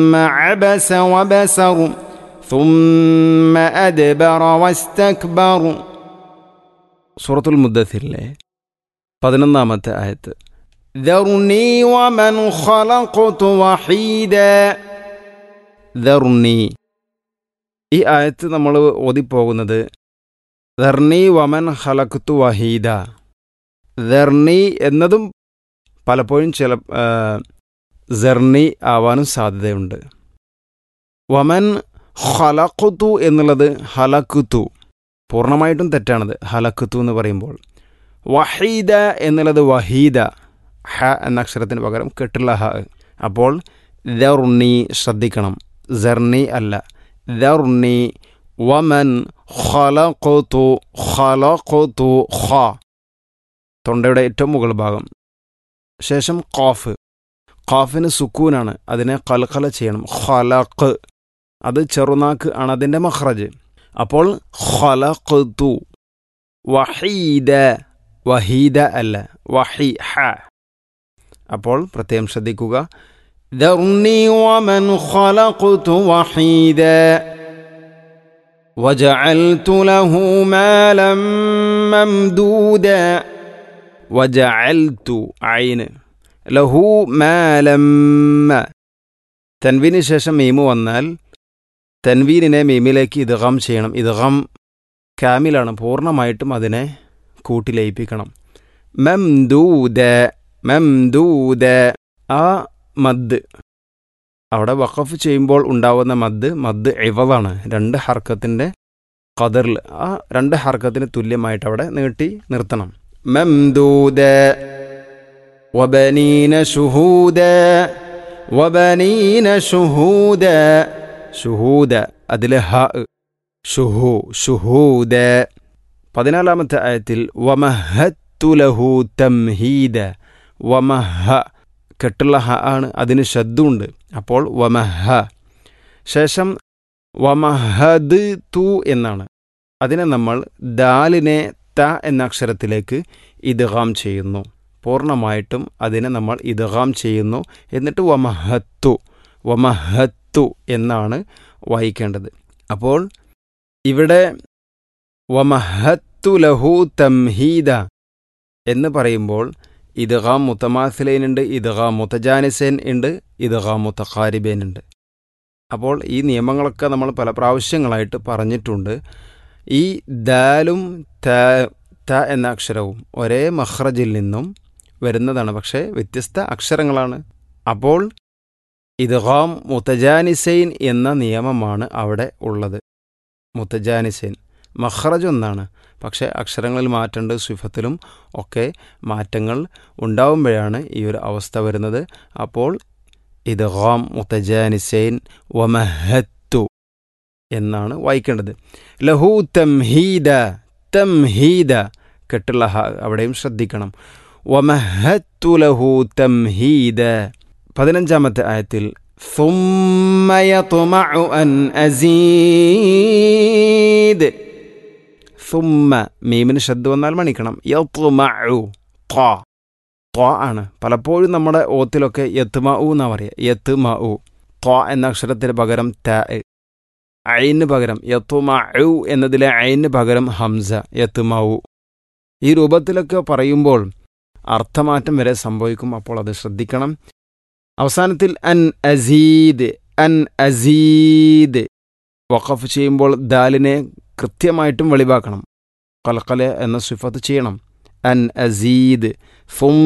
ثم عبس وبسر ثم أدبر واستكبر സൂറത്തുൽ മുദ്ദസിലെ പതിനൊന്നാമത്തെ ആയത്ത് ذرني ومن خلقت وحيدا ദർണി ഈ ആയത്ത് നമ്മൾ ഓതിപ്പോകുന്നത് ദർണി വമൻ ഹലക്തു വഹീദ ദർണി എന്നതും പലപ്പോഴും ചില ആ, സെർണി ആവാനും സാധ്യതയുണ്ട് വമൻ ഹലക്കുത്തു എന്നുള്ളത് ഹലക്കുത്തു പൂർണ്ണമായിട്ടും തെറ്റാണത് ഹലക്കുത്തു എന്ന് പറയുമ്പോൾ വഹീദ എന്നുള്ളത് വഹീദ ഹ എന്ന അക്ഷരത്തിന് പകരം കെട്ടുള്ള ഹ അപ്പോൾ ദർണി ശ്രദ്ധിക്കണം സെർണി അല്ല ദർണി വമൻ ഖലഖതു ഖലഖതു ഖ തൊണ്ടയുടെ ഏറ്റവും മുകൾ ഭാഗം ശേഷം ഖാഫ് ഖാഫിന് സുക്കൂനാണ് അതിനെ കൽക്കല ചെയ്യണം ഖലഖ് അത് ചെറുനാക്ക് ആണ് അതിൻ്റെ മഖ്റജ് അപ്പോൾ ഖലഖതു വഹീദ വഹീദ അല്ല വഹി ഹ അപ്പോൾ പ്രത്യേകം ശ്രദ്ധിക്കുക ذرني ومن خلقت وحيدا وجعلت له مالا ممدودا വജഅൽതു ഐന് ലഹു മാലമ്മ തൻവീന് ശേഷം മീമ് വന്നാൽ തൻവീനിനെ മീമിലേക്ക് ഇദ്ഗാം ചെയ്യണം ഇദ്ഗാം കാമിലാണ് പൂർണ്ണമായിട്ടും അതിനെ കൂട്ടി ലയിപ്പിക്കണം മംദൂദ മംദൂദ ആ മദ് അവിടെ വഖഫ് ചെയ്യുമ്പോൾ ഉണ്ടാവുന്ന മദ് മദ് ഇവളാണ് രണ്ട് ഹർക്കത്തിൻ്റെ ഖദറിൽ ആ രണ്ട് ഹർക്കത്തിന് തുല്യമായിട്ട് അവിടെ നീട്ടി നിർത്തണം ممدودا وبنين شهودا وبنين شهودا ഷുഹൂദ അതിലെ ഹ ഷുഹു ഷുഹൂദ പതിനാലാമത്തെ ആയത്തിൽ വമഹത്തുലഹു തംഹീദ വമഹ കെട്ടുള്ള ഹ ആണ് അതിന് ശബ്ദമുണ്ട് അപ്പോൾ വമഹ ശേഷം വമഹദ് തു എന്നാണ് അതിനെ നമ്മൾ ദാലിനെ ത എന്ന അക്ഷരത്തിലേക്ക് ഇദ്ഗാം ചെയ്യുന്നു പൂർണ്ണമായിട്ടും അതിനെ നമ്മൾ ഇദ്ഗാം ചെയ്യുന്നു എന്നിട്ട് വമഹത്തു വമഹത്തു എന്നാണ് വായിക്കേണ്ടത് അപ്പോൾ ഇവിടെ വമഹത്തു ലഹു തംഹീദ എന്ന് പറയുമ്പോൾ ഇദ്ഗാം മുത്തമാസിലൈൻ ഉണ്ട് ഇദ്ഗാം മുത്തജാനിസേൻ ഉണ്ട് ഇദ്ഗാം മുത്തഖാരിബേൻ ഉണ്ട് അപ്പോൾ ഈ നിയമങ്ങളൊക്കെ നമ്മൾ പല പ്രാവശ്യങ്ങളായിട്ട് പറഞ്ഞിട്ടുണ്ട് ഈ ദാലും ത ത എന്ന അക്ഷരവും ഒരേ മഹ്റജിൽ നിന്നും വരുന്നതാണ് പക്ഷേ വ്യത്യസ്ത അക്ഷരങ്ങളാണ് അപ്പോൾ ഇദ്ഗാം മുത്തജാനിസൈൻ എന്ന നിയമമാണ് അവിടെ ഉള്ളത് മുത്തജാനിസൈൻ മഹ്റജ് ഒന്നാണ് പക്ഷേ അക്ഷരങ്ങളിൽ മാറ്റേണ്ട സിഫത്തിലും ഒക്കെ മാറ്റങ്ങൾ ഉണ്ടാവുമ്പോഴാണ് ഈ ഒരു അവസ്ഥ വരുന്നത് അപ്പോൾ ഇദ്ഗാം മുത്തജാനിസൈൻ വമഹത്തു എന്നാണ് വായിക്കേണ്ടത് ലഹു തംഹീദ തംഹീദ കെട്ടുള്ള ഹ അവിടെയും ശ്രദ്ധിക്കണം വമഹത്തു ലഹു തംഹീദ പതിനഞ്ചാമത്തെ ആയത്തിൽ ثم يطمع أن أزيد സുമ്മ മീമിന് ശബ്ദം വന്നാൽ മണിക്കണം യത്മഉ ത്വ ത്വ ആണ് പലപ്പോഴും നമ്മുടെ ഓത്തിലൊക്കെ യത്മഉ എന്നാ പറയുക യത്മഉ ത്വ എന്ന അക്ഷരത്തിന് പകരം ത ഐന് പകരം യത്മഉ എന്നതിലെ ഐന് പകരം ഹംസ യത്മഉ ഈ രൂപത്തിലൊക്കെ പറയുമ്പോൾ അർത്ഥമാറ്റം വരെ സംഭവിക്കും അപ്പോൾ അത് ശ്രദ്ധിക്കണം അവസാനത്തിൽ അൻ അസീദ് അൻ അസീദ് വഖഫ് ചെയ്യുമ്പോൾ ദാലിനെ കൃത്യമായിട്ടും വെളിവാക്കണം കലക്കല എന്ന സിഫത്ത് ചെയ്യണം അൻ അസീദ് ഫും